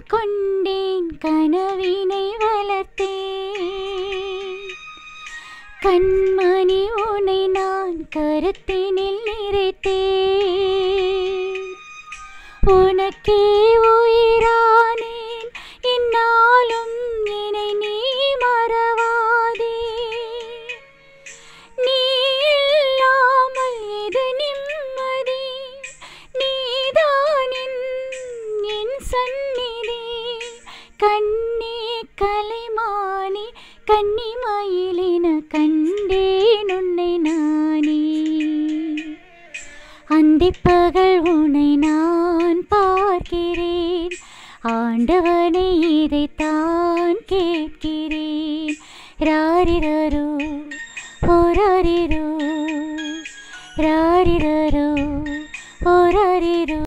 கொண்டேன் கனவினை வளர்த்தேன் கண்மணி உனை நான் கருத்தினில் நிறைத்தேன் உனக்கே உயிரானேன் இந்நாளும் என்னை நீ மறவாதே நீ இல்லாமல் இது நிம்மதி நீதான் என் என் சந்நிதி கண்ணே கலைமானி கன்னிமயிலின கண்டேன் உன்னை நானே அந்திப்பகல் உன்னை நான் பார்க்கிறேன் ஆண்டவனை இதைத்தான் கேட்கிறேன் ராரிரரோ ஓராரிரோ